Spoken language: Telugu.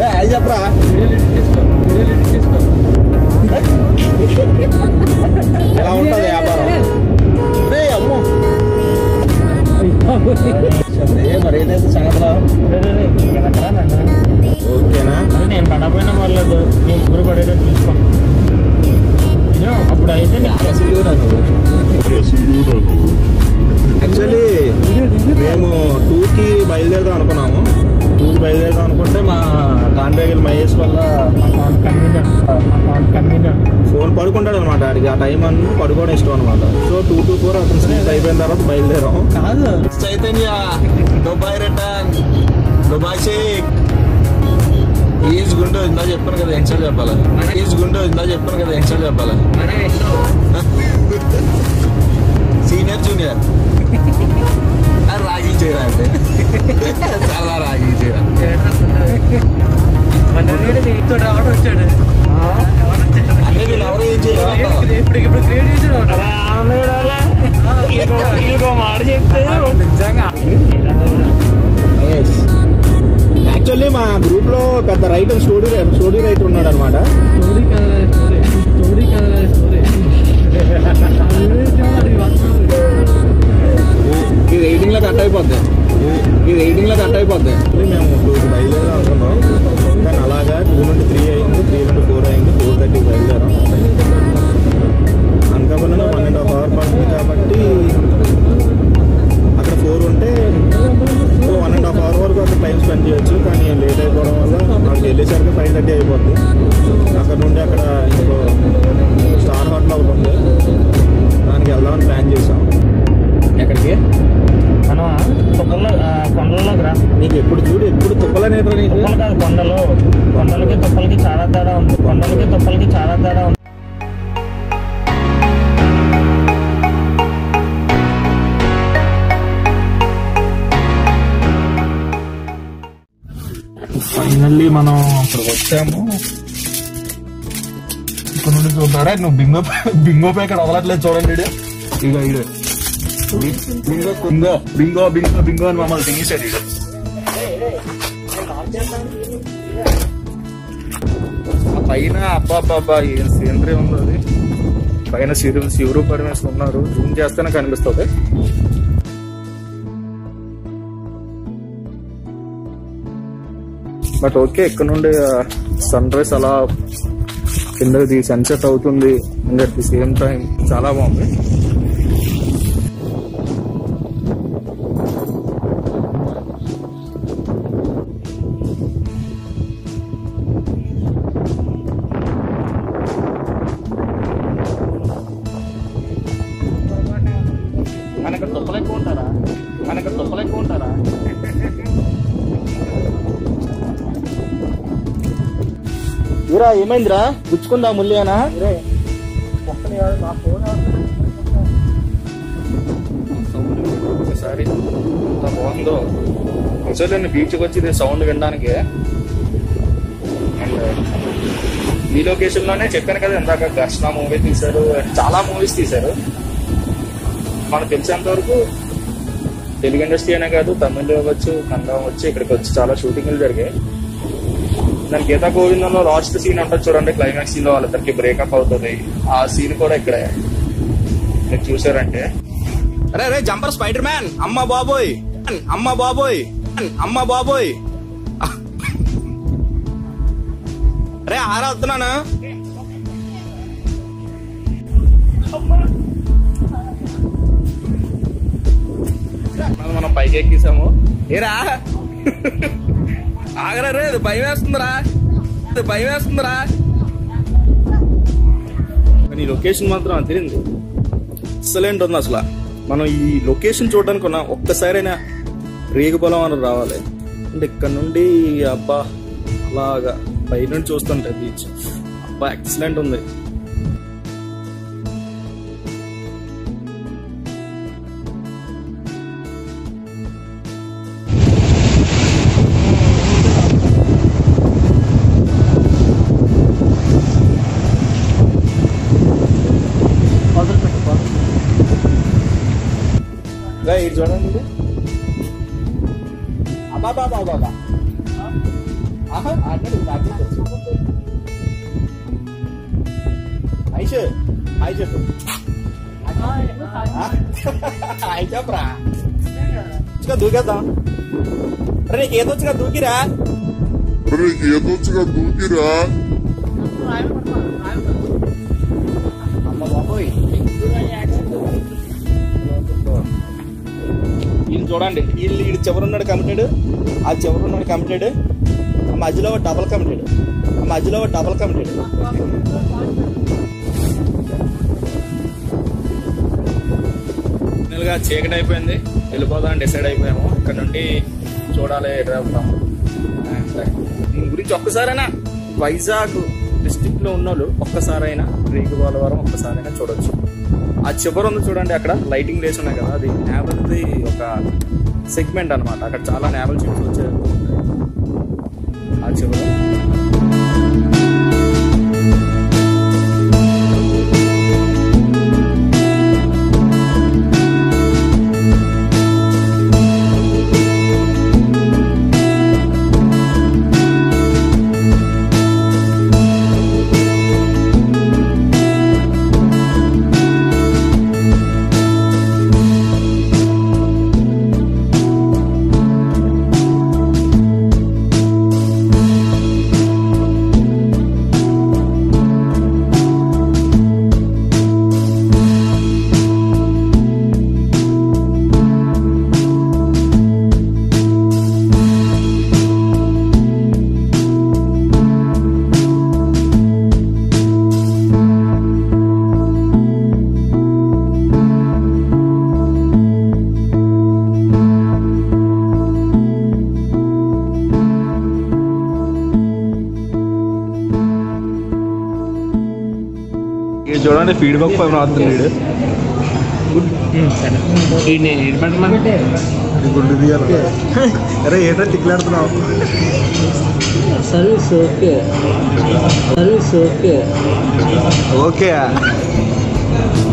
అది చెప్పరా ఎలా ఉంటుంది వ్యాపారం రే అమ్మో చెప్పే మరి ఏంటైతే సంగతిలో ఓకేనా నేను పడపోయినా పర్లేదు మీ ముగ్గురు పడేటట్టు చూసుకో ఇదో, అప్పుడు అయితే నీకు యాక్చువల్లీ మేము టూర్కి బయలుదేరదాం అనుకున్నాము టూర్కి బయలుదేరదాం అనుకుంటే మా కాంట్రాక్ట్ మహేష్ వల్ల కన్వీనర్ కన్వీనర్ ఫోన్ పడుకుంటాడు అనమాట ఆడికి ఆ టైం అన్ని పడుకోవడం ఇష్టం అనమాట సో టూ టూ ఫోర్ అతను స్లీప్ అయిపోయిన తర్వాత బయలుదేరాం కాదు Chaitanya Dubai return Dubai sheikh is గుండు ఇందా చెప్పాను కదా ఎక్స్ట్రా చెప్పాలి ఈజ్ గుండు ఇందా చెప్పాను కదా ఎక్స్ట్రా చెప్పాలి సీనియర్ జూనియర్ రాగి చేయరా అంటే చాలా రాగి చేయరా రావడం వచ్చాడు అంటే వీళ్ళు ఎవరు ఏం చేయాలి ఇప్పుడు ఇప్పుడు క్రియేట్ చేసాడు మాట చెప్తే నిజంగా యాక్చువల్లీ మా గ్రూప్ లో పెద్ద రైటర్ స్టోరీ స్టోరీ రైటర్ ఉన్నాడు అనమాట స్టోరీ కదా స్టోరీ స్టోరీ కదా స్టోరీ ఈ రైటింగ్ లో కట్ అయిపోద్ది ఈ రైటింగ్ లో కట్ అయిపోద్ది మేము టూకి బయలుదేరాం అనుకున్నాం కానీ అలాగా టూ నుండి త్రీ అయింది త్రీ నుండి ఫోర్ అయింది ఫోర్ థర్టీకి బయలుదేరాం అనకాపల్లిలో వన్ అండ్ హాఫ్ అవర్ పడుతుంది కాబట్టి అక్కడ ఫోర్ ఉంటే వన్ అండ్ హాఫ్ అవర్ వరకు అక్కడ టైం స్పెండ్ చేయొచ్చు కానీ లేట్ అయిపోవడం వల్ల నాకు వెళ్ళేసరికి ఫైవ్ థర్టీ అయిపోద్ది అక్కడ నుండి అక్కడ ఇంకో స్టార్ హోటల్ ఒకటి ఉంది దానికి వెళ్దామని ప్లాన్ చేసాం ఎక్కడికి మనం తుప్పల్లో కొండల్లోకి రా నీకు ఎప్పుడు చూడు ఎప్పుడు తుప్పలనేట్రా నీకు తుప్పలు కాదు కొండలు కొండలకి తుప్పలకి చాలా తేడా ఉంది కొండలకి తుప్పలకి చాలా తేడా ఉంది ఫైనల్లీ మనం అక్కడికి వచ్చాము ఇక్కడ నుండి చూద్దారా నువ్వు బింగో బింగో ప్యాకెట్ వదలట్లేదు చూడండి ఈడు. ఇగో ఇడు bingo bingo bingo bingo bingo అని మమ్మల్ని తినేసాడు ఇడు ఆ పైన అబ్బా అబ్బా ఏం సీనరీ ఉంది అది పైన శివుడు శివుడు పరమేశ్వరు ఉన్నారు జూమ్ చేస్తేనే కనిపిస్తుంది బట్ ఓకే ఇక్కడ నుండి సన్ రైజ్ అలా కిందది సన్సెట్ అవుతుంది and at the same time చాలా బాగుంది మనకి తుప్పలు ఎక్కువ ఉంటారా మనకి తుప్పలు ఎక్కువ ఉంటారా ఇరా ఏమైందిరా గుచ్చుకుందా ముల్లియానా ఒకసారి ఎంత బాగుందో ఒకసారి నేను బీచ్కి వచ్చి ఇది సౌండ్ వినడానికి అండ్ ఈ లొకేషన్ లోనే చెప్పాను కదా ఇందాక ఘర్షణ మూవీ తీశారు and చాలా మూవీస్ తీశారు మనకు తెలిసేంత వరకు తెలుగు ఇండస్ట్రీ అనే కాదు తమిళ్ అవ్వచ్చు కన్నడ అవ్వచ్చు ఇక్కడికి వచ్చి చాలా షూటింగ్లు జరిగాయి దాని గీతా గోవిందంలో లాస్ట్ సీన్ ఉంటుంది చూడండి క్లైమాక్స్ సీన్ లో వాళ్ళిద్దరికి బ్రేకప్ అవుతుంది ఆ సీన్ కూడా ఇక్కడే మీరు చూసారంటే అరే అరే జంపర్ స్పైడర్ మ్యాన్ అమ్మ బాబోయ్ అమ్మ బాబోయ్ అమ్మ బాబోయ్ అరే ఆరాధనానా మనం మనం పైకి ఎక్కేసాము ఏరా ఆగరా రే ఇది భయం వేస్తుందిరా ఇది భయం వేస్తుందిరా కానీ ఈ లొకేషన్ మాత్రం అంతేంది ఎక్సలెంట్ ఉంది అసలు మనం ఈ లొకేషన్ చూడడానికి ఉన్న ఒక్కసారైనా రేగుపొలం అని రావాలి అంటే ఇక్కడ నుండి అబ్బా అలాగా పై నుండి చూస్తుంటే బీచ్ అబ్బా ఎక్సలెంట్ ఉంది గా ఇది చూడండి ఇది. అబ్బా బాబా బాబా ఆహా, ఆ ఐషు హాయ్ చెప్పు హాయ్ చెప్పరా వచ్చుగా దూకేద్దాం రే నీకు ఏదో వచ్చుగా దూకిరా అరే ఏదొచ్చుగా దూకిరా అమ్మ బాబోయ్ వీళ్ళు చూడండి వీళ్ళు వీడు చివరున్నాడు కమిటెడ్ ఆ చివరున్నాడు కమిటెడ్ ఆ మధ్యలో డబల్ కమిటెడ్ ఆ మధ్యలో డబల్ కమిటెడ్ ఫైనల్గా చీకటి అయిపోయింది వెళ్ళిపోదాం డిసైడ్ అయిపోయాము ఇక్కడ నుండి చూడాలి ఎటు వెళ్తాం దీని గురించి ఒక్కసారైనా వైజాగ్ డిస్టిక్ లో ఉన్న వాళ్ళు ఒక్కసారైనా రేగు పోలవరం ఒక్కసారైనా చూడొచ్చు ఆ చివరి ఉంది చూడండి అక్కడ లైటింగ్ వేసి ఉన్నాయి కదా అది నేవల్ది ఒక సెగ్మెంట్ అన్నమాట అక్కడ చాలా నేవల్ షిప్స్ వచ్చే ఆ చివరి ఇది చూడండి ఫీడ్బ్యాక్ పైన రాస్తున్నాడు గుడ్డు తీయాలి అరే ఏంటో తిక్కలాడుతున్నావు service okay service okay okay